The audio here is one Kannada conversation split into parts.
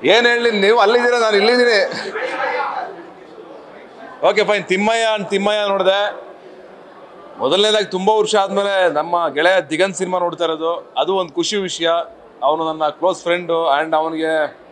ಏನು ಹೇಳಿ ನೀವು ಅಲ್ಲಿದ್ದೀರಾ ನಾನು ಇಲ್ಲಿದ್ದೀನಿ okay fine Thimmaiah and Thimmaiah ನೋಡಿದೆ ಮೊದಲನೇದಾಗಿ ತುಂಬ ವರ್ಷ ಆದಮೇಲೆ ನಮ್ಮ ಗೆಳೆಯ ದಿಗಂತ್ ಸಿನಿಮಾ ನೋಡ್ತಾ ಇರೋದು ಅದು ಒಂದು ಖುಷಿ ವಿಷಯ ಅವನು ನನ್ನ ಕ್ಲೋಸ್ ಫ್ರೆಂಡು ಆ್ಯಂಡ್ ಅವನಿಗೆ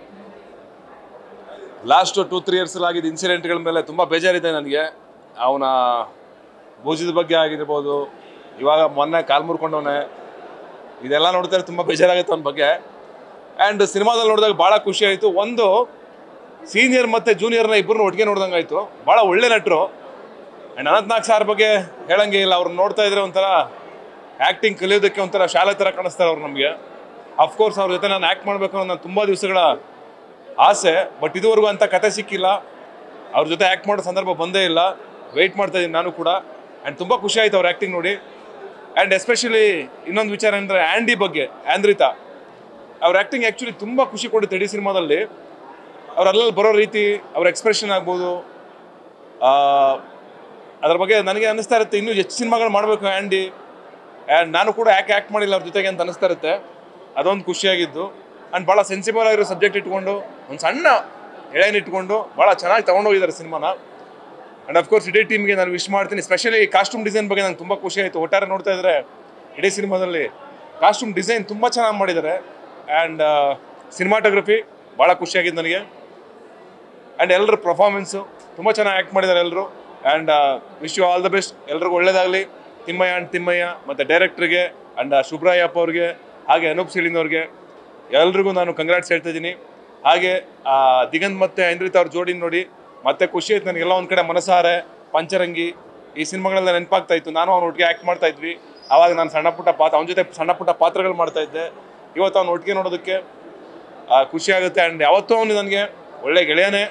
ಲಾಸ್ಟ್ ಟೂ ತ್ರೀ ಇಯರ್ಸಲ್ಲಿ ಆಗಿದ್ದ ಇನ್ಸಿಡೆಂಟ್ಗಳ ಮೇಲೆ ತುಂಬ ಬೇಜಾರಿದೆ ನನಗೆ ಅವನ ಭುಜದ ಬಗ್ಗೆ ಆಗಿರ್ಬೋದು ಇವಾಗ ಮೊನ್ನೆ ಕಾಲು ಮುರ್ಕೊಂಡವನೆ ಇದೆಲ್ಲ ನೋಡ್ತಾರೆ ತುಂಬ ಬೇಜಾರಾಗುತ್ತೆ ಅವನ ಬಗ್ಗೆ ಆ್ಯಂಡ್ ಸಿನಿಮಾದಲ್ಲಿ ನೋಡಿದಾಗ ಭಾಳ ಖುಷಿ ಆಯಿತು ಒಂದು ಸೀನಿಯರ್ ಮತ್ತು ಜೂನಿಯರ್ನ ಇಬ್ಬರನ್ನ ಒಟ್ಟಿಗೆ ನೋಡ್ದಂಗೆ ಆಯಿತು ಭಾಳ ಒಳ್ಳೆ ನಟರು ಆ್ಯಂಡ್ ಅನಂತನಾಗ್ ಸಾರ್ ಬಗ್ಗೆ ಹೇಳಂಗೆ ಇಲ್ಲ ಅವ್ರನ್ನ ನೋಡ್ತಾ ಇದ್ರೆ ಒಂಥರ ಆ್ಯಕ್ಟಿಂಗ್ ಕಲಿಯೋದಕ್ಕೆ ಒಂಥರ ಶಾಲೆ ಥರ ಕಾಣಿಸ್ತಾರೆ ಅವ್ರು ನಮಗೆ ಅಫ್ಕೋರ್ಸ್ ಅವ್ರ ಜೊತೆ ನಾನು ಆ್ಯಕ್ಟ್ ಮಾಡಬೇಕು ಅನ್ನೋ ನನ್ನ ತುಂಬ ದಿವಸಗಳ ಆಸೆ ಬಟ್ ಇದುವರೆಗೂ ಅಂಥ ಕತೆ ಸಿಕ್ಕಿಲ್ಲ ಅವ್ರ ಜೊತೆ ಆ್ಯಕ್ಟ್ ಮಾಡೋ ಸಂದರ್ಭ ಬಂದೇ ಇಲ್ಲ ವೆಯ್ಟ್ ಮಾಡ್ತಾ ಇದ್ದೀನಿ ನಾನು ಕೂಡ ಆ್ಯಂಡ್ ತುಂಬ ಖುಷಿ ಆಯ್ತು ಅವ್ರ ಆ್ಯಕ್ಟಿಂಗ್ ನೋಡಿ ಆ್ಯಂಡ್ ಎಸ್ಪೆಷಲಿ ಇನ್ನೊಂದು ವಿಚಾರ ಅಂದರೆ ಆ್ಯಂಡಿ ಬಗ್ಗೆ ಆಂದ್ರಿತಾ ಅವ್ರ ಆ್ಯಕ್ಟಿಂಗ್ ಆ್ಯಕ್ಚುಲಿ ತುಂಬ ಖುಷಿ ಕೊಡುತ್ತೆ ಇಡೀ ಸಿನಿಮಾದಲ್ಲಿ ಅವ್ರ ಅಲ್ಲಲ್ಲಿ ಬರೋ ರೀತಿ ಅವ್ರ ಎಕ್ಸ್ಪ್ರೆಷನ್ ಆಗ್ಬೋದು ಆ, ಅದ್ರ ಬಗ್ಗೆ ನನಗೆ ಅನ್ನಿಸ್ತಾ ಇರುತ್ತೆ ಇನ್ನೂ ಹೆಚ್ಚು ಸಿನಿಮಾಗಳು ಮಾಡಬೇಕು ಆ್ಯಂಡಿ ಆ್ಯಂಡ್ ನಾನು ಕೂಡ ಯಾಕೆ ಆ್ಯಕ್ಟ್ ಮಾಡಿಲ್ಲ ಅವ್ರ ಜೊತೆಗೆ ಅಂತ ಅನ್ನಿಸ್ತಾ ಇರುತ್ತೆ ಅದೊಂದು ಖುಷಿಯಾಗಿದ್ದು ಆ್ಯಂಡ್ ಭಾಳ ಸೆನ್ಸಿಬಲ್ ಆಗಿರೋ ಸಬ್ಜೆಕ್ಟ್ ಇಟ್ಕೊಂಡು ಒಂದು ಸಣ್ಣ ಎಳೆನ ಇಟ್ಕೊಂಡು ಭಾಳ ಚೆನ್ನಾಗಿ ತೊಗೊಂಡೋಗಿದ್ದಾರೆ ಸಿನಿಮಾನ ಆ್ಯಂಡ್ ಅಫ್ಕೋರ್ಸ್ ಇಡೀ ಟೀಮ್ಗೆ ನಾನು ವಿಶ್ ಮಾಡ್ತೀನಿ ಸ್ಪೆಷಲಿ ಕಾಸ್ಟ್ಯೂಮ್ ಡಿಸೈನ್ ಬಗ್ಗೆ ನಂಗೆ ತುಂಬ ಖುಷಿ ಆಯಿತು ಒಟ್ಟಾರೆ ನೋಡ್ತಾ ಇದ್ರೆ ಇಡೀ ಸಿನಿಮಾದಲ್ಲಿ ಕಾಸ್ಟ್ಯೂಮ್ ಡಿಸೈನ್ ತುಂಬ ಚೆನ್ನಾಗಿ ಮಾಡಿದ್ದಾರೆ ಆ್ಯಂಡ್ ಸಿನಿಮಾಟೋಗ್ರಫಿ ಭಾಳ ಖುಷಿಯಾಗಿದ್ದು ನನಗೆ ಆ್ಯಂಡ್ ಎಲ್ಲರ ಪರ್ಫಾರ್ಮೆನ್ಸು ತುಂಬ ಚೆನ್ನಾಗಿ ಆ್ಯಕ್ಟ್ ಮಾಡಿದ್ದಾರೆ ಎಲ್ಲರೂ and wish you all the best ಎಲ್ರಿಗೂ ಒಳ್ಳೇದಾಗಲಿ ತಿಮ್ಮಯ್ಯ ಆ್ಯಂಡ್ ತಿಮ್ಮಯ್ಯ ಮತ್ತು ಡೈರೆಕ್ಟ್ರಿಗೆ ಆ್ಯಂಡ್ ಶುಭ್ರಾಯಪ್ಪ ಅವ್ರಿಗೆ ಹಾಗೆ ಅನೂಪ್ ಸಿಳಿನ್ ಅವ್ರಿಗೆ ಎಲ್ರಿಗೂ ನಾನು ಕಂಗ್ರಾಟ್ಸ್ ಹೇಳ್ತಾ ಇದ್ದೀನಿ ಹಾಗೆ ಆ, ದಿಗಂತ್ ಮತ್ತು ಐಂದ್ರಿತ್ ಅವ್ರ ಜೋಡಿ ನೋಡಿ ಮತ್ತೆ ಖುಷಿ ಆಯ್ತು ನನಗೆಲ್ಲ ಒಂದು ಕಡೆ ಮನಸಾರೆ ಪಂಚರಂಗಿ ಈ ಸಿನಿಮಾಗಳೆಲ್ಲ ನೆನಪಾಗ್ತಾ ಇತ್ತು ನಾನು ಅವ್ನ ಒಟ್ಟಿಗೆ ಆ್ಯಕ್ಟ್ ಮಾಡ್ತಾ ಇದ್ವಿ ಆವಾಗ ನಾನು ಸಣ್ಣ ಪುಟ್ಟ ಪಾತ್ರ ಅವನ ಜೊತೆ ಸಣ್ಣ ಪುಟ್ಟ ಪಾತ್ರಗಳು ಮಾಡ್ತಾ ಇದ್ದೆ ಇವತ್ತು ಅವ್ನ ಒಟ್ಟಿಗೆ ನೋಡೋದಕ್ಕೆ ಆ, ಖುಷಿ ಆಗುತ್ತೆ ಆ್ಯಂಡ್ ಯಾವತ್ತೂ ಅವನು ನನಗೆ ಒಳ್ಳೆ ಗೆಳೆಯನೇ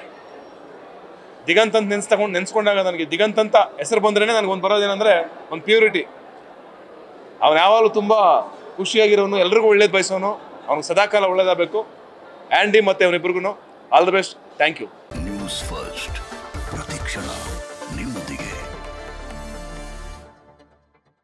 ದಿಗಂತ್ ಅಂತ ನೆನ್ಸ್ ತಗೊಂಡು ನೆನ್ಸ್ಕೊಂಡಾಗ ನನಗೆ ದಿಗಂತ್ ಅಂತ ಹೆಸರು ಬಂದ್ರೇ ನನಗೆ ಒಂದು ಬರೋದೇನೆಂದರೆ ಒಂದು ಪ್ಯೂರಿಟಿ ಅವನು ಯಾವಾಗಲೂ ತುಂಬ ಖುಷಿಯಾಗಿರೋನು ಎಲ್ರಿಗೂ ಒಳ್ಳೇದು ಬಯಸೋನು ಅವ್ನಿಗೆ ಸದಾಕಾಲ ಒಳ್ಳೇದಾಗಬೇಕು ಆ್ಯಂಡಿ ಮತ್ತು ಅವನಿಬ್ರಿಗೂ all the best thank you news first ಪ್ರತಿಕ್ಷಣ ನಿಮ್ಮೊಂದಿಗೆ